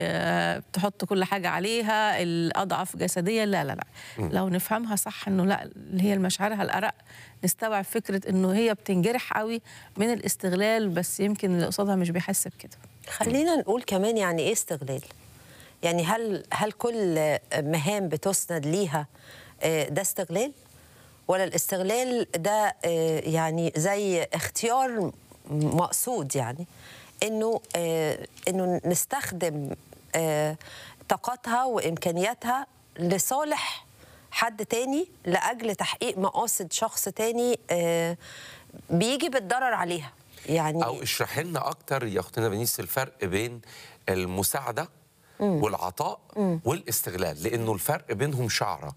آه، تحط كل حاجة عليها الأضعف جسديا لا لا لا لو نفهمها صح إنه لا اللي هي المشاعرها الأرق نستوعب فكرة إنه هي بتنجرح قوي من الاستغلال بس يمكن اللي قصادها مش بيحس بكده خلينا نقول كمان يعني ايه استغلال يعني هل هل كل مهام بتسند ليها آه، ده استغلال ولا الاستغلال ده آه، يعني زي اختيار مقصود يعني انه آه، انه نستخدم آه، طاقتها وامكانياتها لصالح حد تاني لاجل تحقيق مقاصد شخص تاني آه، بيجي بالضرر عليها يعني او اشرح لنا اكتر يا اختنا بنيس الفرق بين المساعده والعطاء والاستغلال لانه الفرق بينهم شعره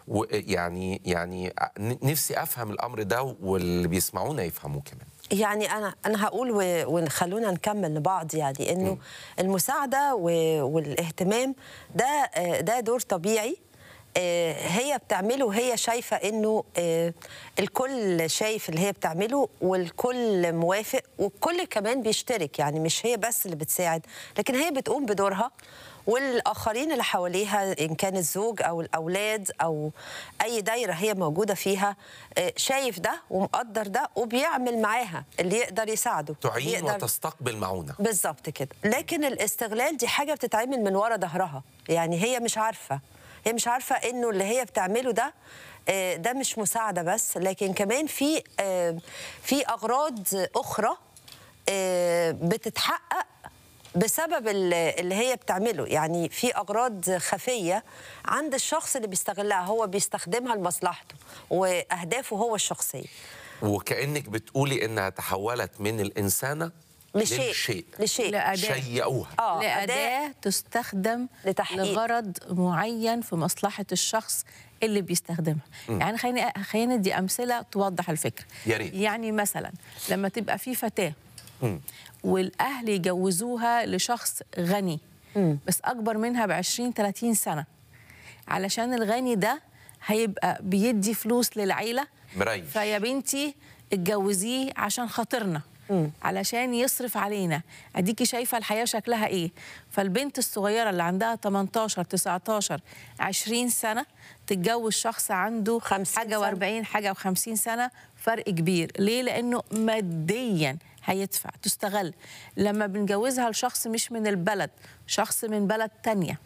ويعني يعني نفسي افهم الامر ده واللي بيسمعونا يفهموه كمان يعني انا انا هقول و- وخلونا نكمل لبعض يعني انه المساعده و- والاهتمام ده آه، ده دور طبيعي آه، هي بتعمله وهي شايفه انه آه، الكل شايف اللي هي بتعمله والكل موافق والكل كمان بيشترك يعني مش هي بس اللي بتساعد لكن هي بتقوم بدورها والاخرين اللي حواليها ان كان الزوج او الاولاد او اي دايره هي موجوده فيها آه، شايف ده ومقدر ده وبيعمل معاها اللي يقدر يساعده تعين يقدر وتستقبل معونه بالظبط كده لكن الاستغلال دي حاجه بتتعمل من ورا ظهرها يعني هي مش عارفه هي مش عارفه انه اللي هي بتعمله ده آه، ده مش مساعده بس لكن كمان في آه، في اغراض اخرى آه، بتتحقق بسبب ال- اللي هي بتعمله يعني في اغراض خفيه عند الشخص اللي بيستغلها هو بيستخدمها لمصلحته واهدافه هو الشخصيه وكانك بتقولي انها تحولت من الانسانه لشيء للشيء لشيء لأداة. شيئوها اه لأداة تستخدم لتحقيق. لغرض معين في مصلحة الشخص اللي بيستخدمها يعني خليني خلينا ندي أمثلة توضح الفكرة يا ريت. يعني مثلا لما تبقى في فتاة والأهل يجوزوها لشخص غني بس أكبر منها ب 20 30 سنة علشان الغني ده هيبقى بيدي فلوس للعيلة مريش. فيا بنتي اتجوزيه عشان خاطرنا علشان يصرف علينا اديكي شايفه الحياه شكلها ايه فالبنت الصغيره اللي عندها 18 19 20 سنه تتجوز شخص عنده 50 حاجه سنة. و40 حاجه و50 سنه فرق كبير ليه لانه ماديا هيدفع تستغل لما بنجوزها لشخص مش من البلد شخص من بلد تانية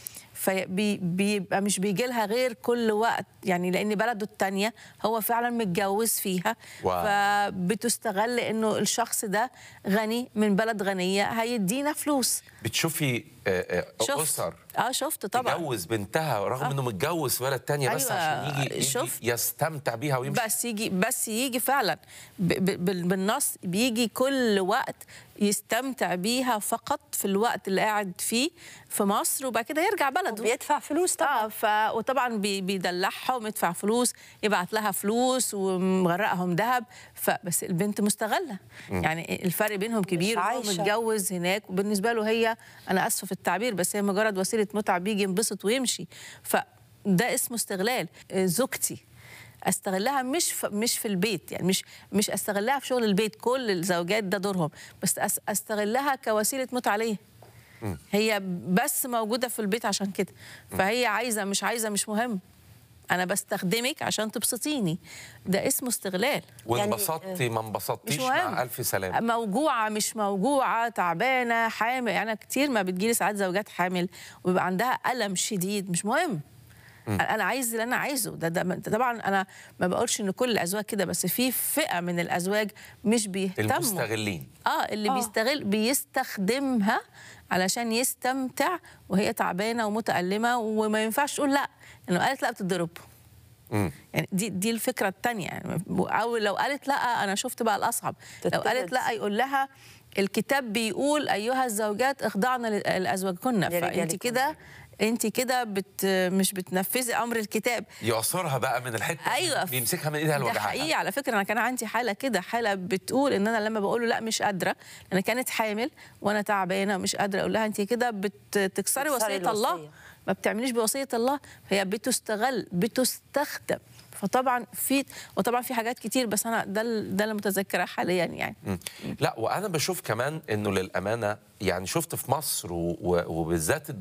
فبيبقى مش بيجي لها غير كل وقت يعني لان بلده التانية هو فعلا متجوز فيها واو. فبتستغل انه الشخص ده غني من بلد غنيه هيدينا فلوس بتشوفي آه، آه، شفت اسر اه شفت طبعا تجوز بنتها رغم انه متجوز في بلد تانية بس أيوة، عشان يجي, يجي شفت. يستمتع بيها ويمشي بس يجي بس يجي فعلا ب- ب- بال- بالنص بيجي كل وقت يستمتع بيها فقط في الوقت اللي قاعد فيه في مصر وبعد كده يرجع بلده بيدفع فلوس طبعا اه ف... وطبعا بي... بيدلعهم يدفع فلوس يبعت لها فلوس ومغرقهم ذهب فبس البنت مستغله يعني الفرق بينهم كبير وهو عايشة. متجوز هناك وبالنسبه له هي انا اسفه في التعبير بس هي مجرد وسيله متعه بيجي ينبسط ويمشي فده اسمه استغلال آه، زوجتي استغلها مش في مش في البيت يعني مش مش استغلها في شغل البيت كل الزوجات ده دورهم بس أس- استغلها كوسيله متعه ليه هي بس موجوده في البيت عشان كده فهي عايزه مش عايزه مش مهم انا بستخدمك عشان تبسطيني ده اسمه استغلال وانبسطتي ما انبسطتيش مش مهم مع الف سلامه موجوعه مش موجوعه تعبانه حامل يعني أنا كتير ما بتجيلي ساعات زوجات حامل وبيبقى عندها الم شديد مش مهم انا عايز اللي انا عايزه ده, ده طبعا انا ما بقولش ان كل الازواج كده بس في فئه من الازواج مش بيهتموا المستغلين اه اللي آه. آه. بيستغل بيستخدمها علشان يستمتع وهي تعبانه ومتألمه وما ينفعش تقول لا لانه قالت لا بتضرب مم. يعني دي دي الفكره الثانيه يعني او لو قالت لا انا شفت بقى الاصعب لو تتبعد. قالت لا يقول لها الكتاب بيقول ايها الزوجات اخضعن لازواجكن فانت لرجالكن. كده انت كده بت مش بتنفذي امر الكتاب يعصرها بقى من الحته ايوه بيمسكها من ايدها ده لوجعها حقيقي على فكره انا كان عندي حاله كده حاله بتقول ان انا لما بقول له لا مش قادره انا كانت حامل وانا تعبانه ومش قادره اقول لها انت كده بتكسري بتكسري وصيه الله الوصية. ما بتعمليش بوصيه الله هي بتستغل بتستخدم فطبعا في وطبعا في حاجات كتير بس انا ده ال- ده اللي متذكراه حاليا يعني مم. لا وانا بشوف كمان انه للامانه يعني شفت في مصر و- و- وبالذات الدول